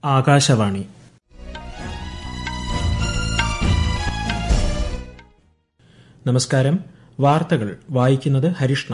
ആകാശവാണി നമസ്കാരം വാർത്തകൾ വായിക്കുന്നത് ഹരിഷ്ണ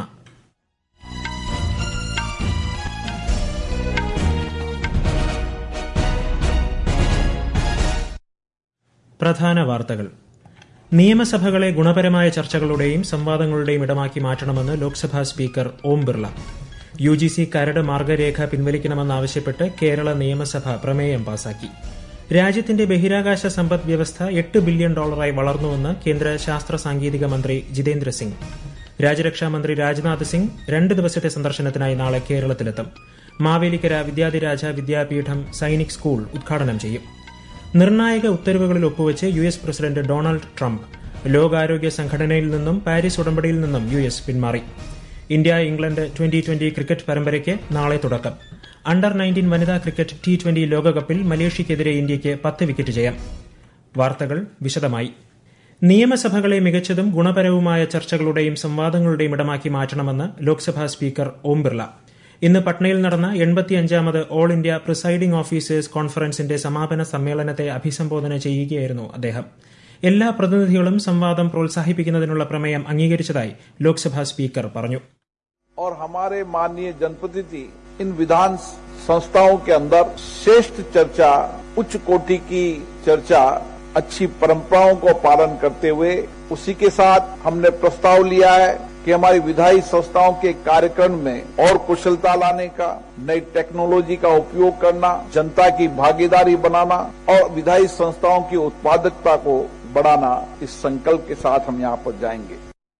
പ്രധാന വാർത്തകൾ നിയമസഭകളെ ഗുണപരമായ ചർച്ചകളുടെയും സംവാദങ്ങളുടെയും ഇടമാക്കി മാറ്റണമെന്ന് ലോക്സഭാ സ്പീക്കർ ഓം ബിർള യു ജി സി കരട് മാർഗരേഖ പിൻവലിക്കണമെന്നാവശ്യപ്പെട്ട് കേരള നിയമസഭ പ്രമേയം പാസാക്കി രാജ്യത്തിന്റെ ബഹിരാകാശ സമ്പദ് വ്യവസ്ഥ എട്ട് ബില്യൺ ഡോളറായി വളർന്നുവെന്ന് കേന്ദ്ര ശാസ്ത്ര സാങ്കേതിക മന്ത്രി ജിതേന്ദ്ര സിംഗ് രാജ്യരക്ഷാമന്ത്രി രാജ്നാഥ് സിംഗ് രണ്ട് ദിവസത്തെ സന്ദർശനത്തിനായി നാളെ കേരളത്തിലെത്തും മാവേലിക്കര വിദ്യാധിരാജ വിദ്യാപീഠം സൈനിക് സ്കൂൾ ഉദ്ഘാടനം ചെയ്യും നിർണായക ഉത്തരവുകളിൽ ഒപ്പുവെച്ച് U S president Donald Trump ലോകാരോഗ്യ സംഘടനയിൽ നിന്നും പാരീസ് ഉടമ്പടിയിൽ നിന്നും യു എസ് പിന്മാറി India England twenty twenty cricket പരമ്പരയ്ക്ക് നാളെ തുടക്കം അണ്ടർ നയൻറ്റീൻ വനിതാ ക്രിക്കറ്റ് ടി ട്വന്റി ലോകകപ്പിൽ മലേഷ്യയ്ക്കെതിരെ ഇന്ത്യയ്ക്ക് പത്ത് വിക്കറ്റ് ജയം വാർത്തകൾ വിശദമായി നിയമസഭകളെ മികച്ചതും ഗുണപരവുമായ ചർച്ചകളുടെയും സംവാദങ്ങളുടെയും ഇടമാക്കി മാറ്റണമെന്ന് ലോക്സഭാ സ്പീക്കർ ഓം ബിർള ഇന്ന് പട്നയിൽ നടന്ന എൺപത്തിയഞ്ചാമത് ഓൾ ഇന്ത്യ പ്രിസൈഡിംഗ് ഓഫീസേഴ്സ് കോൺഫറൻസിന്റെ സമാപന സമ്മേളനത്തെ അഭിസംബോധന ചെയ്യുകയായിരുന്നു അദ്ദേഹം എല്ലാ പ്രതിനിധികളും സംവാദം പ്രോത്സാഹിപ്പിക്കുന്നതിനുള്ള പ്രമേയം അംഗീകരിച്ചതായി ലോക്സഭാ സ്പീക്കർ പറഞ്ഞു और हमारे माननीय जनप्रतिनिधि इन विधान संस्थाओं के अंदर श्रेष्ठ चर्चा उच्च कोटि की चर्चा अच्छी परंपराओं को पालन करते हुए उसी के साथ हमने प्रस्ताव लिया है कि हमारी विधायी संस्थाओं के कार्यक्रम में और कुशलता लाने का नई टेक्नोलॉजी का उपयोग करना जनता की भागीदारी बनाना और विधायी संस्थाओं की उत्पादकता को बढ़ाना इस संकल्प के साथ हम यहाँ पर जाएंगे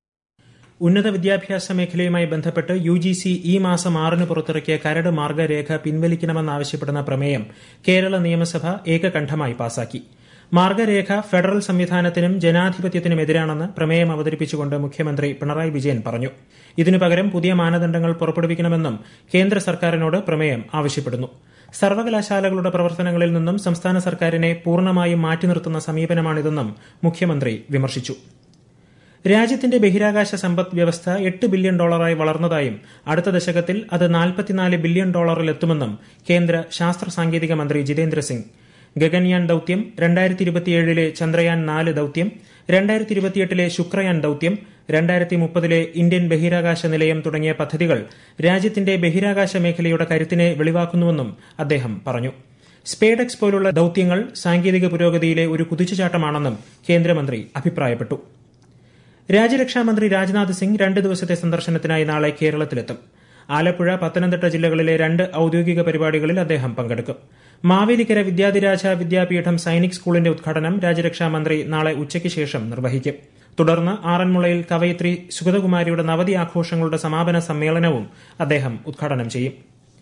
ഉന്നത വിദ്യാഭ്യാസ മേഖലയുമായി ബന്ധപ്പെട്ട് യു ജി സി ഈ മാസം ആറിന് പുറത്തിറക്കിയ കരട് മാർഗരേഖ പിൻവലിക്കണമെന്നാവശ്യപ്പെടുന്ന പ്രമേയം കേരള നിയമസഭ ഏകകണ്ഠമായി പാസാക്കി മാർഗരേഖ ഫെഡറൽ സംവിധാനത്തിനും ജനാധിപത്യത്തിനുമെതിരാണെന്ന് പ്രമേയം അവതരിപ്പിച്ചുകൊണ്ട് മുഖ്യമന്ത്രി പിണറായി വിജയൻ പറഞ്ഞു ഇതിനു പകരം പുതിയ മാനദണ്ഡങ്ങൾ പുറപ്പെടുവിക്കണമെന്നും കേന്ദ്ര സർക്കാരിനോട് പ്രമേയം ആവശ്യപ്പെടുന്നു സർവകലാശാലകളുടെ പ്രവർത്തനങ്ങളിൽ നിന്നും സംസ്ഥാന സർക്കാരിനെ പൂർണ്ണമായും മാറ്റി നിർത്തുന്ന സമീപനമാണിതെന്നും മുഖ്യമന്ത്രി വിമർശിച്ചു രാജ്യത്തിന്റെ ബഹിരാകാശ സമ്പദ് വ്യവസ്ഥ എട്ട് ബില്യൺ ഡോളറായി വളർന്നതായും അടുത്ത ദശകത്തിൽ അത് നാൽപ്പത്തിനാല് ബില്യൺ ഡോളറിലെത്തുമെന്നും കേന്ദ്ര ശാസ്ത്ര സാങ്കേതിക മന്ത്രി ജിതേന്ദ്ര സിംഗ് ഗഗൻയാൻ ദൌത്യം രണ്ടായിരത്തി ഇരുപത്തിയേഴിലെ ചന്ദ്രയാൻ നാല് ദൌത്യം രണ്ടായിരത്തി ഇരുപത്തിയെട്ടിലെ ശുക്രയാൻ ദൌത്യം രണ്ടായിരത്തി മുപ്പതിലെ ഇന്ത്യൻ ബഹിരാകാശ നിലയം തുടങ്ങിയ പദ്ധതികൾ രാജ്യത്തിന്റെ ബഹിരാകാശ മേഖലയുടെ കരുത്തിനെ വെളിവാക്കുന്നുവെന്നും അദ്ദേഹം പറഞ്ഞു സ്പേഡെക്സ് പോലുള്ള ദൌത്യങ്ങൾ സാങ്കേതിക പുരോഗതിയിലെ ഒരു കുതിച്ചുചാട്ടമാണെന്നും കേന്ദ്രമന്ത്രി അഭിപ്രായപ്പെട്ടു രാജ്യരക്ഷാമന്ത്രി രാജ്നാഥ് സിംഗ് രണ്ട് ദിവസത്തെ സന്ദർശനത്തിനായി നാളെ കേരളത്തിലെത്തും ആലപ്പുഴ പത്തനംതിട്ട ജില്ലകളിലെ രണ്ട് ഔദ്യോഗിക പരിപാടികളിൽ അദ്ദേഹം പങ്കെടുക്കും മാവേലിക്കര വിദ്യാധിരാജ വിദ്യാപീഠം സൈനിക് സ്കൂളിന്റെ ഉദ്ഘാടനം രാജ്യരക്ഷാമന്ത്രി നാളെ ഉച്ചയ്ക്ക് ശേഷം നിർവഹിക്കും തുടർന്ന് ആറന്മുളയിൽ കവയിത്രി സുഗതകുമാരിയുടെ നവതി ആഘോഷങ്ങളുടെ സമാപന സമ്മേളനവും അദ്ദേഹം ഉദ്ഘാടനം ചെയ്യും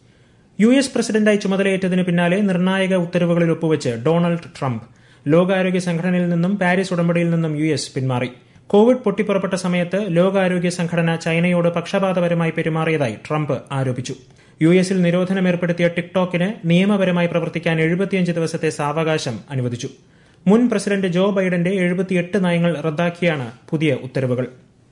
യു എസ് പ്രസിഡന്റായി ചുമതലയേറ്റതിനു പിന്നാലെ നിർണായക ഉത്തരവുകളിൽ ഒപ്പുവെച്ച് ഡൊണാൾഡ് ട്രംപ് ലോകാരോഗ്യ സംഘടനയിൽ നിന്നും പാരീസ് ഉടമ്പടിയിൽ നിന്നും യു എസ് പിന്മാറി കോവിഡ് പൊട്ടിപ്പുറപ്പെട്ട സമയത്ത് ലോകാരോഗ്യ സംഘടന ചൈനയോട് പക്ഷപാതപരമായി പെരുമാറിയതായി ട്രംപ് ആരോപിച്ചു യു എസിൽ നിരോധനം ഏർപ്പെടുത്തിയ ടിക്ടോക്കിന് നിയമപരമായി പ്രവർത്തിക്കാൻ എഴുപത്തിയഞ്ച് ദിവസത്തെ സാവകാശം അനുവദിച്ചു മുൻ പ്രസിഡന്റ് ജോ ബൈഡന്റെ എഴുപത്തിയെട്ട് നയങ്ങൾ റദ്ദാക്കിയാണ് പുതിയ ഉത്തരവുകൾ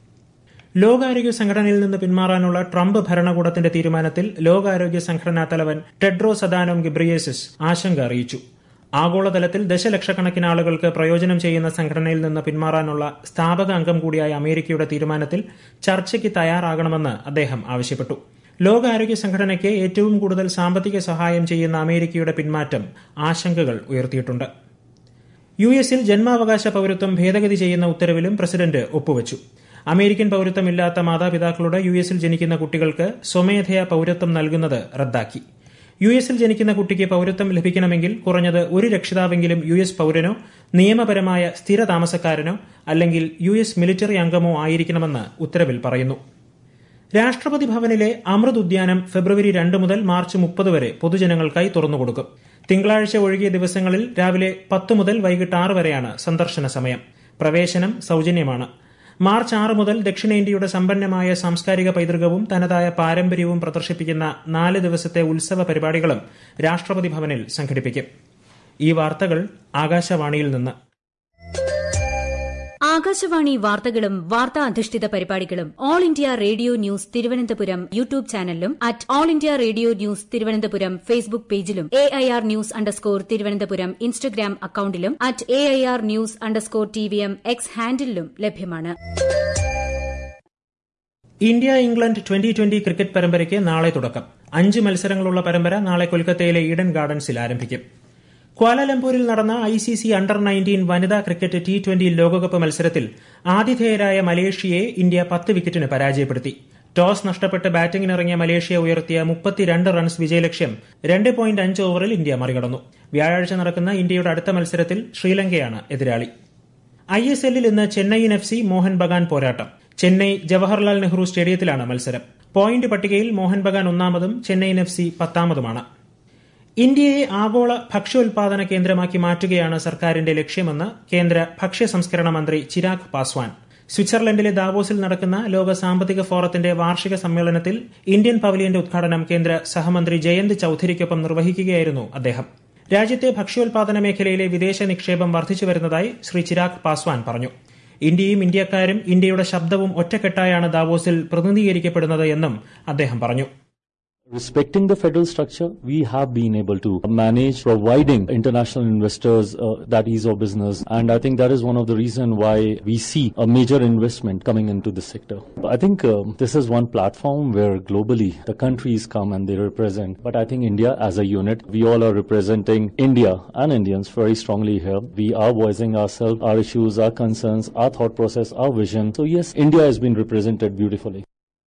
ലോകാരോഗ്യ സംഘടനയിൽ നിന്ന് പിന്മാറാനുള്ള ട്രംപ് ഭരണകൂടത്തിന്റെ തീരുമാനത്തിൽ ലോകാരോഗ്യ സംഘടനാ തലവൻ ടെഡ്രോസ് അദാനോം ഗിബ്രിയേസിസ് ആശങ്ക അറിയിച്ചു ആഗോളതലത്തിൽ ദശലക്ഷക്കണക്കിന് ആളുകൾക്ക് പ്രയോജനം ചെയ്യുന്ന സംഘടനയിൽ നിന്ന് പിന്മാറാനുള്ള സ്ഥാപക അംഗം കൂടിയായ അമേരിക്കയുടെ തീരുമാനത്തിൽ ചർച്ചയ്ക്ക് തയ്യാറാകണമെന്ന് അദ്ദേഹം ആവശ്യപ്പെട്ടു ലോകാരോഗ്യ സംഘടനയ്ക്ക് ഏറ്റവും കൂടുതൽ സാമ്പത്തിക സഹായം ചെയ്യുന്ന അമേരിക്കയുടെ പിന്മാറ്റം ആശങ്കകൾ ഉയർത്തിയിട്ടുണ്ട് യു എസിൽ ജന്മാവകാശ പൌരത്വം ഭേദഗതി ചെയ്യുന്ന ഉത്തരവിലും പ്രസിഡന്റ് ഒപ്പുവച്ചു അമേരിക്കൻ പൌരത്വമില്ലാത്ത മാതാപിതാക്കളുടെ യു എസിൽ ജനിക്കുന്ന കുട്ടികൾക്ക് സ്വമേധയാ പൌരത്വം നൽകുന്നത് റദ്ദാക്കി യു എസിൽ ജനിക്കുന്ന കുട്ടിക്ക് പൌരത്വം ലഭിക്കണമെങ്കിൽ കുറഞ്ഞത് ഒരു രക്ഷിതാവെങ്കിലും യു എസ് പൌരനോ നിയമപരമായ സ്ഥിര താമസക്കാരനോ അല്ലെങ്കിൽ യു എസ് മിലിറ്ററി അംഗമോ ആയിരിക്കണമെന്ന് ഉത്തരവിൽ പറയുന്നു രാഷ്ട്രപതി ഭവനിലെ അമൃത് ഉദ്യാനം ഫെബ്രുവരി രണ്ട് മുതൽ മാർച്ച് മുപ്പത് വരെ പൊതുജനങ്ങൾക്കായി തുറന്നുകൊടുക്കും തിങ്കളാഴ്ച ഒഴികിയ ദിവസങ്ങളിൽ രാവിലെ പത്ത് മുതൽ വൈകിട്ട് ആറ് വരെയാണ് സന്ദർശന സമയം പ്രവേശനം സൌജന്യമാണ് മാർച്ച് ആറ് മുതൽ ദക്ഷിണേന്ത്യയുടെ സമ്പന്നമായ സാംസ്കാരിക പൈതൃകവും തനതായ പാരമ്പര്യവും പ്രദർശിപ്പിക്കുന്ന നാല് ദിവസത്തെ ഉത്സവ പരിപാടികളും രാഷ്ട്രപതി ഭവനിൽ സംഘടിപ്പിക്കും ഈ വാർത്തകൾ ആകാശവാണിയിൽ നിന്ന് ആകാശവാണി വാർത്തകളും വാർത്താ അധിഷ്ഠിത പരിപാടികളും all India radio news Thiruvananthapuram YouTube ചാനലിലും at all India radio news Thiruvananthapuram Facebook പേജിലും A I R news underscore Thiruvananthapuram Instagram അക്കൌണ്ടിലും at A I R news underscore T V M X ഹാൻഡിലും ലഭ്യമാണ് India England twenty twenty cricket പരമ്പരയ്ക്ക് നാളെ തുടക്കം അഞ്ച് മത്സരങ്ങളുള്ള പരമ്പര നാളെ കൊൽക്കത്തയിലെ ഈഡൻ ഗാർഡൻസിൽ ആരംഭിക്കും ക്വാലാലംപൂരിൽ നടന്ന I C C under nineteen വനിതാ ക്രിക്കറ്റ് ടി ട്വന്റി ലോകകപ്പ് മത്സരത്തിൽ ആതിഥേയരായ മലേഷ്യയെ ഇന്ത്യ പത്ത് വിക്കറ്റിന് പരാജയപ്പെടുത്തി ടോസ് നഷ്ടപ്പെട്ട് ബാറ്റിംഗിനിറങ്ങിയ മലേഷ്യ ഉയർത്തിയ മുപ്പത്തിരണ്ട് റൺസ് വിജയലക്ഷ്യം രണ്ട് പോയിന്റ് അഞ്ച് ഓവറിൽ ഇന്ത്യ മറികടന്നു വ്യാഴാഴ്ച നടക്കുന്ന ഇന്ത്യയുടെ അടുത്ത മത്സരത്തിൽ ശ്രീലങ്കയാണ് എതിരാളി ഐ എസ് എല്ലിൽ ഇന്ന് ചെന്നൈയിൻ എഫ് സി മോഹൻ ബഗാൻ പോരാട്ടം ചെന്നൈ ജവഹർലാൽ നെഹ്റു സ്റ്റേഡിയത്തിലാണ് മത്സരം പോയിന്റ് പട്ടികയിൽ മോഹൻ ബഗാൻ ഒന്നാമതും ചെന്നൈയിൻ എഫ് സി പത്താമതുമാണ് ഇന്ത്യയെ ആഗോള ഭക്ഷ്യോൽപാദന കേന്ദ്രമാക്കി മാറ്റുകയാണ് സർക്കാരിന്റെ ലക്ഷ്യമെന്ന് കേന്ദ്ര ഭക്ഷ്യ സംസ്കരണ മന്ത്രി ചിരാഗ് പാസ്വാൻ സ്വിറ്റ്സർലൻഡിലെ ദാവോസിൽ നടക്കുന്ന ലോക സാമ്പത്തിക ഫോറത്തിന്റെ വാർഷിക സമ്മേളനത്തിൽ ഇന്ത്യൻ പവലിയന്റെ ഉദ്ഘാടനം കേന്ദ്ര സഹമന്ത്രി ജയന്ത് ചൌധരിക്കൊപ്പം നിർവഹിക്കുകയായിരുന്നു അദ്ദേഹം രാജ്യത്തെ ഭക്ഷ്യോൽപാദന മേഖലയിലെ വിദേശ നിക്ഷേപം വർദ്ധിച്ചു വരുന്നതായി ശ്രീ ചിരാഗ് പാസ്വാൻ പറഞ്ഞു ഇന്ത്യയും ഇന്ത്യക്കാരും ഇന്ത്യയുടെ ശബ്ദവും ഒറ്റക്കെട്ടായാണ് ദാവോസിൽ പ്രതിനിധീകരിക്കപ്പെടുന്നത് എന്നും അദ്ദേഹം പറഞ്ഞു Respecting the federal structure, we have been able to manage providing international investors uh, that ease of business. And I think that is one of the reasons why we see a major investment coming into this sector. I think uh, this is one platform where globally the countries come and they represent. But I think India as a unit, we all are representing India and Indians very strongly here. We are voicing ourselves, our issues, our concerns, our thought process, our vision. So yes, India has been represented beautifully.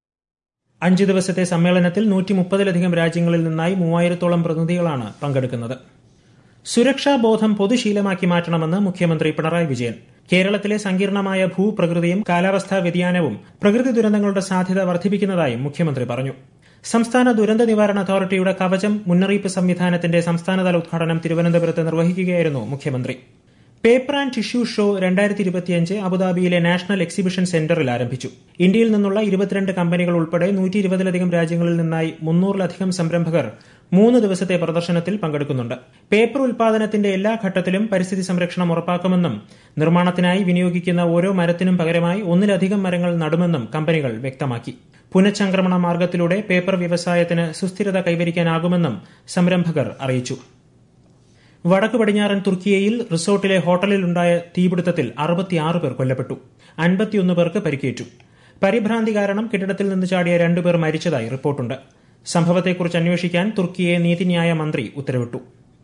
അഞ്ച് ദിവസത്തെ സമ്മേളനത്തിൽ നൂറ്റി മുപ്പതിലധികം രാജ്യങ്ങളിൽ നിന്നായി മൂവായിരത്തോളം പ്രതിനിധികളാണ് പങ്കെടുക്കുന്നത് സുരക്ഷാ ബോധം പൊതുശീലമാക്കി മാറ്റണമെന്ന് മുഖ്യമന്ത്രി പിണറായി വിജയൻ കേരളത്തിലെ സങ്കീർണമായ ഭൂപ്രകൃതിയും കാലാവസ്ഥാ വ്യതിയാനവും പ്രകൃതി ദുരന്തങ്ങളുടെ സാധ്യത വർദ്ധിപ്പിക്കുന്നതായും മുഖ്യമന്ത്രി പറഞ്ഞു സംസ്ഥാന ദുരന്ത നിവാരണ അതോറിറ്റിയുടെ കവചം മുന്നറിയിപ്പ് സംവിധാനത്തിന്റെ സംസ്ഥാനതല ഉദ്ഘാടനം തിരുവനന്തപുരത്ത് നിർവഹിക്കുകയായിരുന്നു മുഖ്യമന്ത്രി പേപ്പർ ആൻഡ് ടിഷ്യൂ ഷോ രണ്ടായിരത്തി ഇരുപത്തിയഞ്ച് അബുദാബിയിലെ നാഷണൽ എക്സിബിഷൻ സെന്ററിൽ ആരംഭിച്ചു ഇന്ത്യയിൽ നിന്നുള്ള ഇരുപത്തിരണ്ട് കമ്പനികൾ ഉൾപ്പെടെ നൂറ്റി ഇരുപതിലധികം രാജ്യങ്ങളിൽ നിന്നായി മുന്നൂറിലധികം സംരംഭകർ മൂന്ന് ദിവസത്തെ പ്രദർശനത്തിൽ പങ്കെടുക്കുന്നുണ്ട് പേപ്പർ ഉൽപാദനത്തിന്റെ എല്ലാ ഘട്ടത്തിലും പരിസ്ഥിതി സംരക്ഷണം ഉറപ്പാക്കുമെന്നും നിർമ്മാണത്തിനായി വിനിയോഗിക്കുന്ന ഓരോ മരത്തിനും പകരമായി ഒന്നിലധികം മരങ്ങൾ നടുമെന്നും കമ്പനികൾ വ്യക്തമാക്കി പുനഃചംക്രമണ മാർഗത്തിലൂടെ പേപ്പർ വ്യവസായത്തിന് സുസ്ഥിരത കൈവരിക്കാനാകുമെന്നും സംരംഭകർ അറിയിച്ചു വടക്കു പടിഞ്ഞാറൻ തുർക്കിയയിൽ റിസോർട്ടിലെ ഹോട്ടലിലുണ്ടായ തീപിടുത്തത്തിൽ അറുപത്തിയാറ് പേർ കൊല്ലപ്പെട്ടു അൻപത്തിയൊന്ന് പേർക്ക് പരിക്കേറ്റു പരിഭ്രാന്തി കാരണം കെട്ടിടത്തിൽ നിന്ന് ചാടിയ രണ്ടുപേർ മരിച്ചതായി റിപ്പോർട്ടുണ്ട് സംഭവത്തെക്കുറിച്ച് അന്വേഷിക്കാൻ തുർക്കിയെ നീതിന്യായ മന്ത്രി ഉത്തരവിട്ടു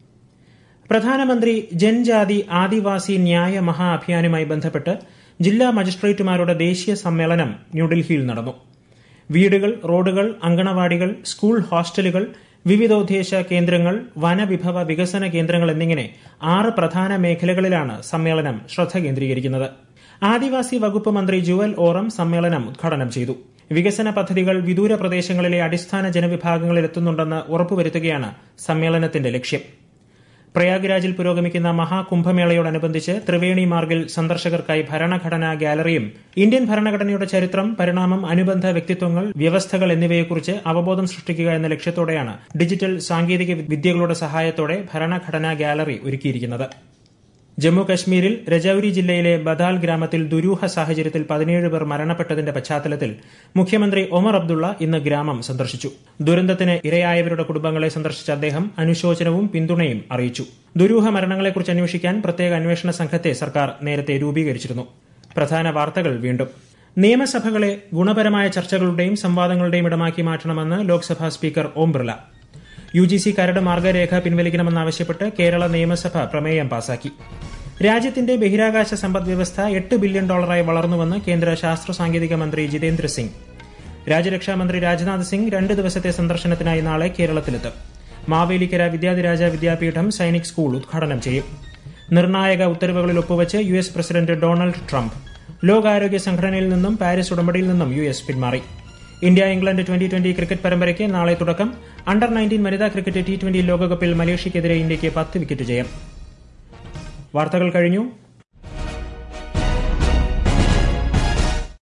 പ്രധാനമന്ത്രി ജൻജാതി ആദിവാസി ന്യായ മഹാ അഭിയാനുമായി ബന്ധപ്പെട്ട് ജില്ലാ മജിസ്ട്രേറ്റുമാരുടെ ദേശീയ സമ്മേളനം ന്യൂഡൽഹിയിൽ നടന്നു വീടുകൾ റോഡുകൾ അങ്കണവാടികൾ സ്കൂൾ ഹോസ്റ്റലുകൾ വിവിധോദ്ദേശ കേന്ദ്രങ്ങൾ വനവിഭവ വികസന കേന്ദ്രങ്ങൾ എന്നിങ്ങനെ ആറ് പ്രധാന മേഖലകളിലാണ് സമ്മേളനം ശ്രദ്ധ കേന്ദ്രീകരിക്കുന്നത് ആദിവാസി വകുപ്പ് മന്ത്രി ജുവൽ ഓറം സമ്മേളനം ഉദ്ഘാടനം ചെയ്തു വികസന പദ്ധതികൾ വിദൂര പ്രദേശങ്ങളിലെ അടിസ്ഥാന ജനവിഭാഗങ്ങളിൽ എത്തുന്നുണ്ടെന്ന് ഉറപ്പുവരുത്തുകയാണ് സമ്മേളനത്തിന്റെ ലക്ഷ്യം പ്രയാഗ്രാജിൽ പുരോഗമിക്കുന്ന മഹാകുംഭമേളയോടനുബന്ധിച്ച് ത്രിവേണി മാർഗിൽ സന്ദർശകർക്കായി ഭരണഘടനാ ഗാലറിയും ഇന്ത്യൻ ഭരണഘടനയുടെ ചരിത്രം പരിണാമം അനുബന്ധ വ്യക്തിത്വങ്ങൾ വ്യവസ്ഥകൾ എന്നിവയെക്കുറിച്ച് അവബോധം സൃഷ്ടിക്കുക എന്ന ലക്ഷ്യത്തോടെയാണ് ഡിജിറ്റൽ സാങ്കേതിക വിദ്യകളുടെ സഹായത്തോടെ ഭരണഘടനാ ഗാലറി ഒരുക്കിയിരിക്കുന്നത് ജമ്മു കശ്മീരിൽ രജൌരി ജില്ലയിലെ ബദാൽ ഗ്രാമത്തിൽ ദുരൂഹ സാഹചര്യത്തിൽ പതിനേഴ് പേർ മരണപ്പെട്ടതിന്റെ പശ്ചാത്തലത്തിൽ മുഖ്യമന്ത്രി ഒമർ അബ്ദുള്ള ഇന്ന് ഗ്രാമം സന്ദർശിച്ചു ദുരന്തത്തിന് ഇരയായവരുടെ കുടുംബങ്ങളെ സന്ദർശിച്ച അദ്ദേഹം അനുശോചനവും പിന്തുണയും അറിയിച്ചു ദുരൂഹ മരണങ്ങളെക്കുറിച്ച് അന്വേഷിക്കാൻ പ്രത്യേക അന്വേഷണ സംഘത്തെ സർക്കാർ നേരത്തെ രൂപീകരിച്ചിരുന്നു പ്രധാന വാർത്തകൾ വീണ്ടും നിയമസഭകളെ ഗുണപരമായ ചർച്ചകളുടെയും സംവാദങ്ങളുടെയും ഇടമാക്കി മാറ്റണമെന്ന് ലോക്സഭാ സ്പീക്കർ ഓം ബിർല യു ജി സി കരട് മാർഗരേഖ പിൻവലിക്കണമെന്നാവശ്യപ്പെട്ട് കേരള നിയമസഭ പ്രമേയം പാസാക്കി രാജ്യത്തിന്റെ ബഹിരാകാശ സമ്പദ് വ്യവസ്ഥ എട്ട് ബില്യൺ ഡോളറായി വളർന്നുവെന്ന് കേന്ദ്ര ശാസ്ത്ര സാങ്കേതിക മന്ത്രി ജിതേന്ദ്ര സിംഗ് രാജ്യരക്ഷാമന്ത്രി രാജ്നാഥ് സിംഗ് രണ്ട് ദിവസത്തെ സന്ദർശനത്തിനായി നാളെ കേരളത്തിലെത്തും മാവേലിക്കര വിദ്യാധിരാജ വിദ്യാപീഠം സൈനിക് സ്കൂൾ ഉദ്ഘാടനം ചെയ്യും നിർണായക ഉത്തരവുകളിൽ ഒപ്പുവച്ച് U S president Donald Trump ലോകാരോഗ്യ സംഘടനയിൽ നിന്നും പാരീസ് ഉടമ്പടിയിൽ നിന്നും യു എസ് പിന്മാറി India England twenty twenty cricket പരമ്പരയ്ക്ക് നാളെ തുടക്കം അണ്ടർ നയൻറ്റീൻ വനിതാ ക്രിക്കറ്റ് ടി ട്വന്റി ലോകകപ്പിൽ മലേഷ്യയ്ക്കെതിരെ ഇന്ത്യയ്ക്ക് പത്ത് വിക്കറ്റ് ജയം വാർത്തകൾ കഴിഞ്ഞു